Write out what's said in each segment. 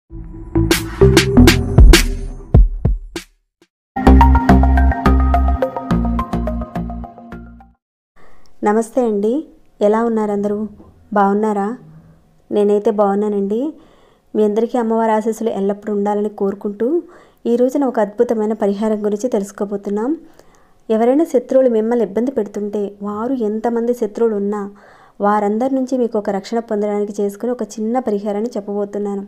నమస్తే అండి ఎలా ఉన్నారు అందరూ బాగున్నారా నేనైతే బాగున్నానండి మీ అందరికీ అమ్మవారి ఆశీస్సులు ఎల్లప్పుడూ ఉండాలని కోరుకుంటూ ఈ రోజున ఒక అద్భుతమైన పరిహారం గురించి తెలుసుకోబోతున్నాం ఎవరైనా శత్రువులు మిమ్మల్ని ఇబ్బంది పెడుతుంటే వారు ఎంతమంది శత్రువులు ఉన్నా వారందరి నుంచి మీకు ఒక రక్షణ పొందడానికి చేసుకుని ఒక చిన్న పరిహారాన్ని చెప్పబోతున్నాను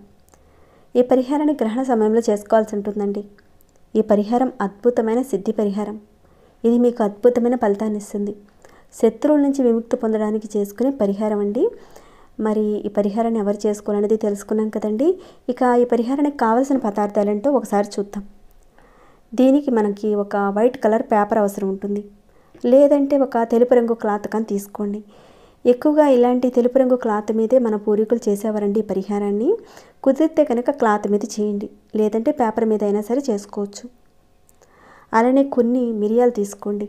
ఈ పరిహారాన్ని గ్రహణ సమయంలో చేసుకోవాల్సి ఉంటుందండి ఈ పరిహారం అద్భుతమైన సిద్ధి పరిహారం ఇది మీకు అద్భుతమైన ఫలితాన్ని ఇస్తుంది శత్రువుల నుంచి విముక్తి పొందడానికి చేసుకునే పరిహారం అండి మరి ఈ పరిహారాన్ని ఎవరు చేసుకోవాలనేది తెలుసుకున్నాం కదండి ఇక ఈ పరిహారానికి కావలసిన పదార్థాలు ఏంటో ఒకసారి చూద్దాం దీనికి మనకి ఒక వైట్ కలర్ పేపర్ అవసరం ఉంటుంది లేదంటే ఒక తెలుపు రంగు క్లాత్ కానీ తీసుకోండి ఎక్కువగా ఇలాంటి తెలుపు రంగు క్లాత్ మీదే మన పూర్వీకులు చేసేవారండి ఈ పరిహారాన్ని కుదిరితే కనుక క్లాత్ మీద చేయండి లేదంటే పేపర్ మీద అయినా సరే చేసుకోవచ్చు అలానే కొన్ని మిరియాలు తీసుకోండి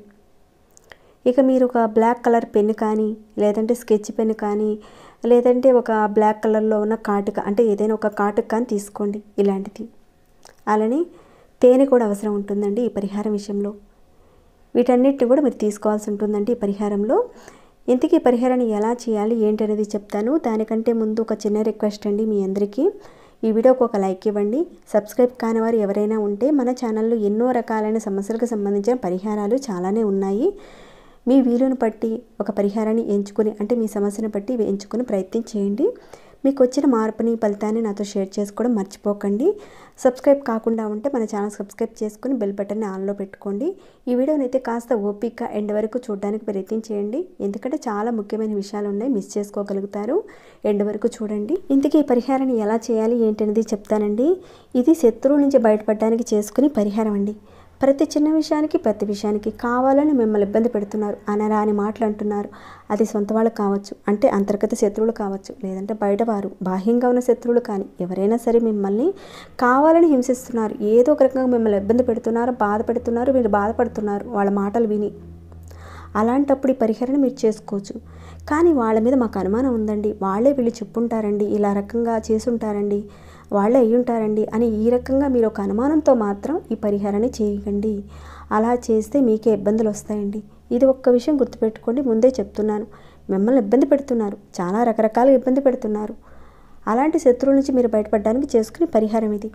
ఇక మీరు ఒక బ్లాక్ కలర్ పెన్ కానీ లేదంటే స్కెచ్ పెన్ కానీ లేదంటే ఒక బ్లాక్ కలర్లో ఉన్న కాటుక అంటే ఏదైనా ఒక కాటుక కానీ తీసుకోండి ఇలాంటిది అలానే తేనె కూడా అవసరం ఉంటుందండి ఈ పరిహారం విషయంలో వీటన్నిటిని కూడా మీరు తీసుకోవాల్సి ఉంటుందండి ఈ పరిహారంలో ఇంతకీ ఈ పరిహారాన్ని ఎలా చేయాలి ఏంటి అనేది చెప్తాను దానికంటే ముందు ఒక చిన్న రిక్వెస్ట్ అండి మీ అందరికీ ఈ వీడియోకి ఒక లైక్ ఇవ్వండి సబ్స్క్రైబ్ కాని వారు ఎవరైనా ఉంటే మన ఛానల్లో ఎన్నో రకాలైన సమస్యలకు సంబంధించిన పరిహారాలు చాలానే ఉన్నాయి మీ వీలును బట్టి ఒక పరిహారాన్ని ఎంచుకొని అంటే మీ సమస్యను బట్టి ఎంచుకొని ప్రయత్నం చేయండి మీకు వచ్చిన మార్పుని ఫలితాన్ని నాతో షేర్ చేసుకోవడం మర్చిపోకండి సబ్స్క్రైబ్ కాకుండా ఉంటే మన ఛానల్ సబ్స్క్రైబ్ చేసుకుని బెల్ బటన్ని ఆన్లో పెట్టుకోండి ఈ వీడియోని అయితే కాస్త ఓపిక ఎండ్ వరకు చూడడానికి ప్రయత్నం చేయండి ఎందుకంటే చాలా ముఖ్యమైన విషయాలు ఉన్నాయి మిస్ చేసుకోగలుగుతారు ఎండ్ వరకు చూడండి ఇంతకీ ఈ పరిహారాన్ని ఎలా చేయాలి ఏంటనేది చెప్తానండి ఇది శత్రువు నుంచి బయటపడడానికి చేసుకుని పరిహారం అండి ప్రతి చిన్న విషయానికి ప్రతి విషయానికి కావాలని మిమ్మల్ని ఇబ్బంది పెడుతున్నారు అనరాని మాటలు అంటున్నారు అది సొంత వాళ్ళు కావచ్చు అంటే అంతర్గత శత్రువులు కావచ్చు లేదంటే బయట వారు బాహ్యంగా ఉన్న శత్రువులు కానీ ఎవరైనా సరే మిమ్మల్ని కావాలని హింసిస్తున్నారు ఏదో ఒక రకంగా మిమ్మల్ని ఇబ్బంది పెడుతున్నారు బాధ పెడుతున్నారు మీరు బాధపడుతున్నారు వాళ్ళ మాటలు విని అలాంటప్పుడు ఈ పరిహారాన్ని మీరు చేసుకోవచ్చు కానీ వాళ్ళ మీద మాకు అనుమానం ఉందండి వాళ్ళే వీళ్ళు చెప్పుంటారండి ఇలా రకంగా చేసుంటారండి వాళ్ళే అయ్యి ఉంటారండి అని ఈ రకంగా మీరు ఒక అనుమానంతో మాత్రం ఈ పరిహారాన్ని చేయకండి అలా చేస్తే మీకే ఇబ్బందులు వస్తాయండి ఇది ఒక్క విషయం గుర్తుపెట్టుకోండి ముందే చెప్తున్నాను మిమ్మల్ని ఇబ్బంది పెడుతున్నారు చాలా రకరకాల ఇబ్బంది పెడుతున్నారు అలాంటి శత్రువుల నుంచి మీరు బయటపడడానికి చేసుకునే పరిహారం ఇది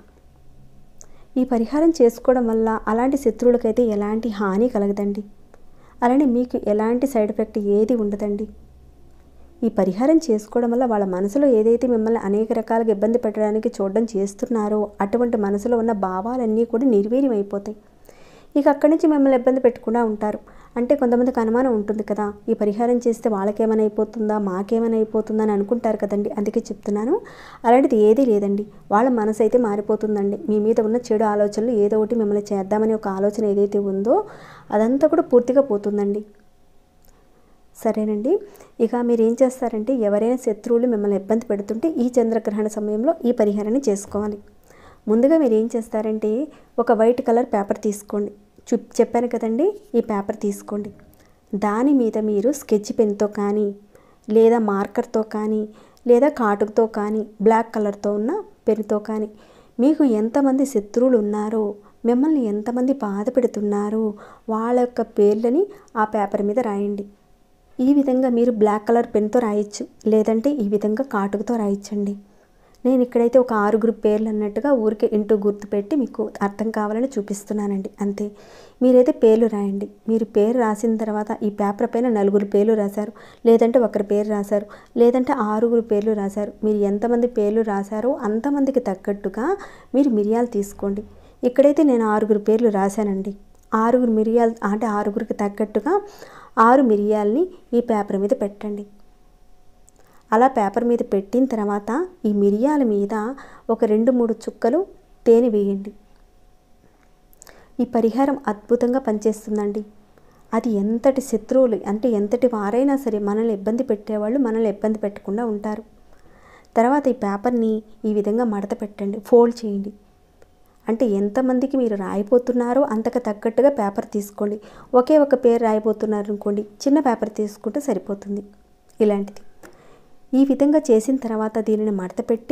ఈ పరిహారం చేసుకోవడం వల్ల అలాంటి శత్రువులకైతే ఎలాంటి హాని కలగదండి అలానే మీకు ఎలాంటి సైడ్ ఎఫెక్ట్ ఏది ఉండదండి ఈ పరిహారం చేసుకోవడం వల్ల వాళ్ళ మనసులో ఏదైతే మిమ్మల్ని అనేక రకాలుగా ఇబ్బంది పెట్టడానికి చూడడం చేస్తున్నారో అటువంటి మనసులో ఉన్న భావాలన్నీ కూడా నిర్వీర్యం అయిపోతాయి ఇక అక్కడి నుంచి మిమ్మల్ని ఇబ్బంది పెట్టకుండా ఉంటారు అంటే కొంతమందికి అనుమానం ఉంటుంది కదా ఈ పరిహారం చేస్తే వాళ్ళకేమైనా అయిపోతుందా మాకేమైనా అయిపోతుందా అని అనుకుంటారు కదండి అందుకే చెప్తున్నాను అలాంటిది ఏదీ లేదండి వాళ్ళ మనసు అయితే మారిపోతుందండి మీ మీద ఉన్న చెడు ఆలోచనలు ఏదో ఒకటి మిమ్మల్ని చేద్దామనే ఒక ఆలోచన ఏదైతే ఉందో అదంతా కూడా పూర్తిగా పోతుందండి సరేనండి ఇక మీరు ఏం చేస్తారంటే ఎవరైనా శత్రువులు మిమ్మల్ని ఇబ్బంది పెడుతుంటే ఈ చంద్రగ్రహణ సమయంలో ఈ పరిహారాన్ని చేసుకోవాలి ముందుగా మీరు ఏం చేస్తారంటే ఒక వైట్ కలర్ పేపర్ తీసుకోండి చూ చెప్పాను కదండి ఈ పేపర్ తీసుకోండి దాని మీద మీరు స్కెచ్ పెన్తో కానీ లేదా మార్కర్తో కానీ లేదా కాటుకతో కానీ బ్లాక్ కలర్తో ఉన్న పెన్తో కానీ మీకు ఎంతమంది శత్రువులు ఉన్నారో మిమ్మల్ని ఎంతమంది బాధ పెడుతున్నారో వాళ్ళ యొక్క పేర్లని ఆ పేపర్ మీద రాయండి ఈ విధంగా మీరు బ్లాక్ కలర్ పెన్తో రాయొచ్చు లేదంటే ఈ విధంగా కాటుకతో రాయొచ్చండి నేను ఇక్కడైతే ఒక ఆరుగురు పేర్లు అన్నట్టుగా ఊరికే ఇంటూ గుర్తు పెట్టి మీకు అర్థం కావాలని చూపిస్తున్నానండి అంతే మీరైతే పేర్లు రాయండి మీరు పేరు రాసిన తర్వాత ఈ పేపర్ పైన నలుగురు పేర్లు రాశారు లేదంటే ఒకరి పేరు రాశారు లేదంటే ఆరుగురు పేర్లు రాశారు మీరు ఎంతమంది పేర్లు రాశారో అంతమందికి తగ్గట్టుగా మీరు మిరియాలు తీసుకోండి ఇక్కడైతే నేను ఆరుగురు పేర్లు రాశానండి ఆరుగురు మిరియాలు అంటే ఆరుగురికి తగ్గట్టుగా ఆరు మిరియాల్ని ఈ పేపర్ మీద పెట్టండి అలా పేపర్ మీద పెట్టిన తర్వాత ఈ మిరియాల మీద ఒక రెండు మూడు చుక్కలు తేనె వేయండి ఈ పరిహారం అద్భుతంగా పనిచేస్తుందండి అది ఎంతటి శత్రువులు అంటే ఎంతటి వారైనా సరే మనల్ని ఇబ్బంది పెట్టేవాళ్ళు మనల్ని ఇబ్బంది పెట్టకుండా ఉంటారు తర్వాత ఈ పేపర్ని ఈ విధంగా మడత పెట్టండి ఫోల్డ్ చేయండి అంటే ఎంతమందికి మీరు రాయిపోతున్నారో అంతకు తగ్గట్టుగా పేపర్ తీసుకోండి ఒకే ఒక పేరు రాయిపోతున్నారు అనుకోండి చిన్న పేపర్ తీసుకుంటే సరిపోతుంది ఇలాంటిది ఈ విధంగా చేసిన తర్వాత దీనిని మడత పెట్టి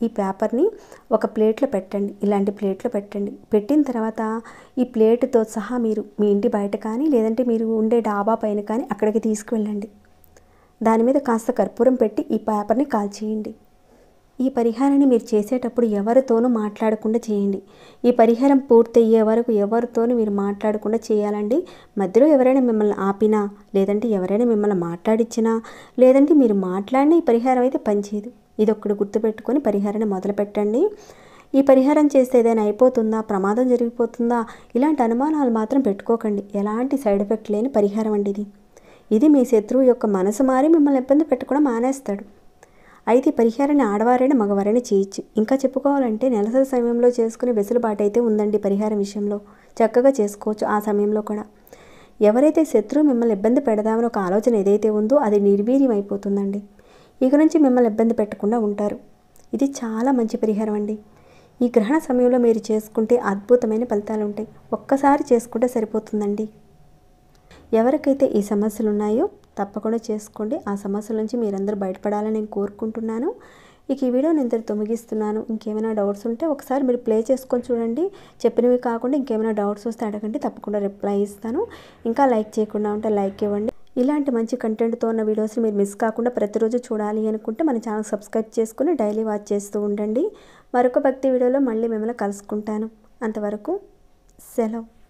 ఈ పేపర్ని ఒక ప్లేట్లో పెట్టండి ఇలాంటి ప్లేట్లో పెట్టండి పెట్టిన తర్వాత ఈ ప్లేటుతో సహా మీరు మీ ఇంటి బయట కానీ లేదంటే మీరు ఉండే డాబా పైన కానీ అక్కడికి తీసుకువెళ్ళండి దాని మీద కాస్త కర్పూరం పెట్టి ఈ పేపర్ని కాల్చేయండి ఈ పరిహారాన్ని మీరు చేసేటప్పుడు ఎవరితోనూ మాట్లాడకుండా చేయండి ఈ పరిహారం పూర్తయ్యే వరకు ఎవరితోనూ మీరు మాట్లాడకుండా చేయాలండి మధ్యలో ఎవరైనా మిమ్మల్ని ఆపినా లేదంటే ఎవరైనా మిమ్మల్ని మాట్లాడించినా లేదంటే మీరు మాట్లాడిన ఈ పరిహారం అయితే పనిచేయదు ఇది ఒక్కడు గుర్తుపెట్టుకొని పరిహారాన్ని మొదలు పెట్టండి ఈ పరిహారం చేస్తే ఏదైనా అయిపోతుందా ప్రమాదం జరిగిపోతుందా ఇలాంటి అనుమానాలు మాత్రం పెట్టుకోకండి ఎలాంటి సైడ్ ఎఫెక్ట్ లేని పరిహారం అండి ఇది ఇది మీ శత్రువు యొక్క మనసు మారి మిమ్మల్ని ఇబ్బంది పెట్టకుండా మానేస్తాడు అయితే ఈ పరిహారాన్ని ఆడవారైనా మగవారైనా చేయొచ్చు ఇంకా చెప్పుకోవాలంటే నెలసరి సమయంలో చేసుకునే వెసులుబాటు అయితే ఉందండి పరిహారం విషయంలో చక్కగా చేసుకోవచ్చు ఆ సమయంలో కూడా ఎవరైతే శత్రువు మిమ్మల్ని ఇబ్బంది పెడదామని ఒక ఆలోచన ఏదైతే ఉందో అది నిర్వీర్యం అయిపోతుందండి ఇక నుంచి మిమ్మల్ని ఇబ్బంది పెట్టకుండా ఉంటారు ఇది చాలా మంచి పరిహారం అండి ఈ గ్రహణ సమయంలో మీరు చేసుకుంటే అద్భుతమైన ఫలితాలు ఉంటాయి ఒక్కసారి చేసుకుంటే సరిపోతుందండి ఎవరికైతే ఈ సమస్యలు ఉన్నాయో తప్పకుండా చేసుకోండి ఆ సమస్యల నుంచి మీరందరూ బయటపడాలని నేను కోరుకుంటున్నాను ఇక ఈ వీడియో నేను ఇంతటితో ముగిస్తున్నాను ఇంకేమైనా డౌట్స్ ఉంటే ఒకసారి మీరు ప్లే చేసుకొని చూడండి చెప్పినవి కాకుండా ఇంకేమైనా డౌట్స్ వస్తే అడగండి తప్పకుండా రిప్లై ఇస్తాను ఇంకా లైక్ చేయకుండా ఉంటే లైక్ ఇవ్వండి ఇలాంటి మంచి కంటెంట్తో ఉన్న వీడియోస్ని మీరు మిస్ కాకుండా ప్రతిరోజు చూడాలి అనుకుంటే మన ఛానల్ సబ్స్క్రైబ్ చేసుకుని డైలీ వాచ్ చేస్తూ ఉండండి మరొక భక్తి వీడియోలో మళ్ళీ మిమ్మల్ని కలుసుకుంటాను అంతవరకు సెలవు